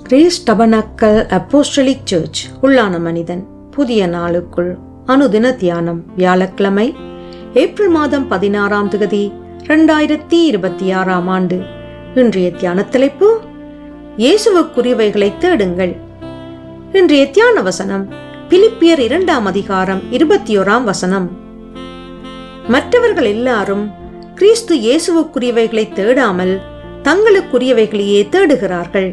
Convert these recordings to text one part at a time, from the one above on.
grace tabernacle apostolic search உள்ளான மனிதன் புதிய நாளுக்குள் அனுதின தியானம் வியாழக்கிழமை ஏப்ரல் மாதம் பதினாறாம் தேதி இரண்டாயிரத்தி இருபத்தி ஆறாம் ஆண்டு இன்றைய தியான தலைப்பு இயேசுவுக்குரியவைகளை தேடுங்கள் இன்றைய தியான வசனம் பிலிப்பியர் இரண்டாம் அதிகாரம் இருபத்தி ஓராம் வசனம் மற்றவர்கள் எல்லாரும் கிறிஸ்து இயேசுவுக்குரியவைகளை தேடாமல் தங்களுக்குரியவைகளையே தேடுகிறார்கள்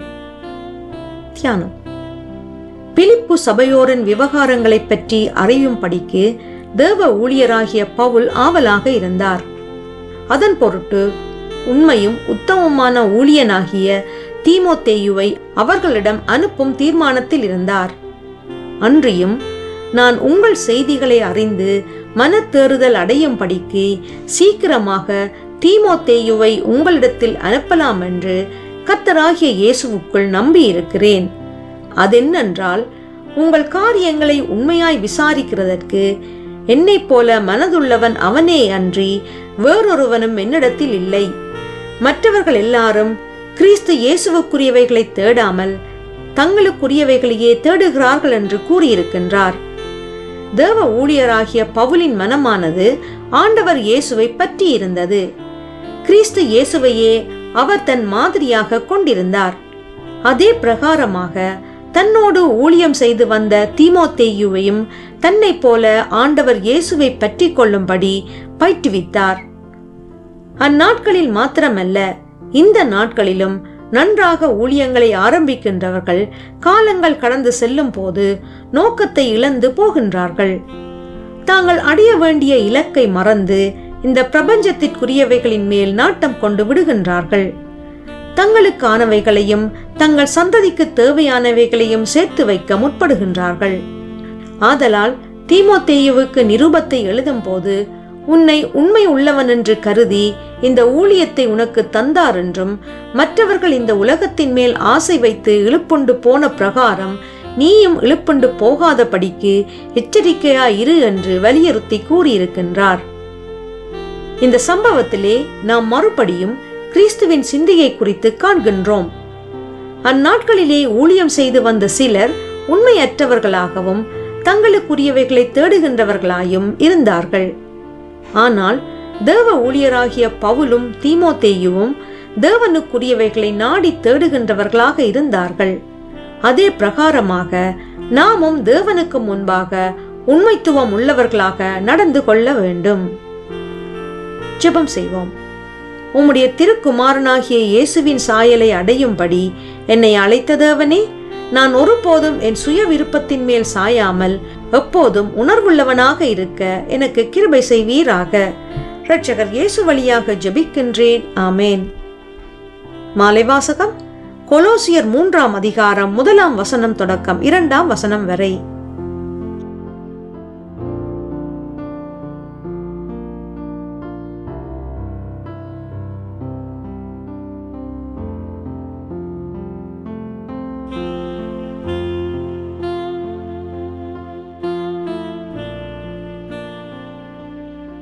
தியானம் பிலிப்பு சபையோரின் விவகாரங்களைப் பற்றி அறியும்படிக்கு தேவ ஊழியராகிய பவுல் ஆவலாக இருந்தார் அதன் பொருட்டு உண்மையும் உத்தமமான ஊழியனாகிய தீமோத்தேயுவை அவர்களிடம் அனுப்பும் தீர்மானத்தில் இருந்தார் அன்றியும் நான் உங்கள் செய்திகளை அறிந்து மனத்தேறுதல் அடையும்படிக்கு சீக்கிரமாக தீமோத்தேயுவை உங்களிடத்தில் அனுப்பலாம் என்று கத்தராகிய இயேசுவுக்குள் நம்பியிருக்கிறேன் அதென்னென்றால் உங்கள் காரியங்களை உண்மையாய் விசாரிக்கிறதற்கு என்னைப் போல மனதுள்ளவன் அவனே அன்றி வேறொருவனும் என்னிடத்தில் இல்லை மற்றவர்கள் எல்லாரும் கிறிஸ்து இயேசுவுக்குரியவைகளை தேடாமல் தங்களுக்குரியவைகளையே தேடுகிறார்கள் என்று கூறியிருக்கின்றார் தேவ ஊழியராகிய பவுலின் மனமானது ஆண்டவர் இயேசுவை பற்றி இருந்தது கிறிஸ்து இயேசுவையே அவர் தன் மாதிரியாக கொண்டிருந்தார் அதே பிரகாரமாக தன்னோடு ஊழியம் செய்து வந்த தீமோத்தேயுவையும் தன்னைப் போல ஆண்டவர் இயேசுவை பற்றி கொள்ளும்படி பயிற்றுவித்தார் அந்நாட்களில் மாத்திரமல்ல இந்த நாட்களிலும் நன்றாக ஊழியங்களை ஆரம்பிக்கின்றவர்கள் காலங்கள் கடந்து செல்லும் போது நோக்கத்தை இழந்து போகின்றார்கள் தாங்கள் அடைய வேண்டிய இலக்கை மறந்து இந்த பிரபஞ்சத்திற்குரியவைகளின் மேல் நாட்டம் கொண்டு விடுகின்றார்கள் தங்களுக்கானவைகளையும் தங்கள் சந்ததிக்கு தேவையானவைகளையும் சேர்த்து வைக்க முற்படுகின்றார்கள் ஆதலால் தீமோத்தேயுவுக்கு நிருபத்தை எழுதும் போது உன்னை உண்மை உள்ளவன் என்று கருதி இந்த ஊழியத்தை உனக்கு தந்தார் என்றும் மற்றவர்கள் இந்த உலகத்தின் மேல் ஆசை வைத்து இழுப்புண்டு போன பிரகாரம் நீயும் இழுப்புண்டு போகாதபடிக்கு எச்சரிக்கையா இரு என்று வலியுறுத்தி கூறியிருக்கின்றார் இந்த சம்பவத்திலே நாம் மறுபடியும் கிறிஸ்துவின் சிந்தையை குறித்து காண்கின்றோம் அந்நாட்களிலே ஊழியம் செய்து வந்த சிலர் உண்மையற்றவர்களாகவும் தங்களுக்குரியவைகளை தேடுகின்றவர்களாயும் இருந்தார்கள் ஆனால் தேவ ஊழியராகிய பவுலும் தீமோத்தேயுவும் தேவனுக்குரியவைகளை நாடி தேடுகின்றவர்களாக இருந்தார்கள் அதே பிரகாரமாக நாமும் தேவனுக்கு முன்பாக உண்மைத்துவம் உள்ளவர்களாக நடந்து கொள்ள வேண்டும் ஜெபம் செய்வோம் உம்முடைய திருக்குமாரனாகிய இயேசுவின் சாயலை அடையும்படி என்னை அழைத்த தேவனே நான் ஒருபோதும் என் சுய விருப்பத்தின் மேல் சாயாமல் எப்போதும் உணர்வுள்ளவனாக இருக்க எனக்கு கிருபை செய்வீராக இரட்சகர் இயேசு வழியாக ஜெபிக்கின்றேன் ஆமேன் மாலை வாசகம் கொலோசியர் மூன்றாம் அதிகாரம் முதலாம் வசனம் தொடக்கம் இரண்டாம் வசனம் வரை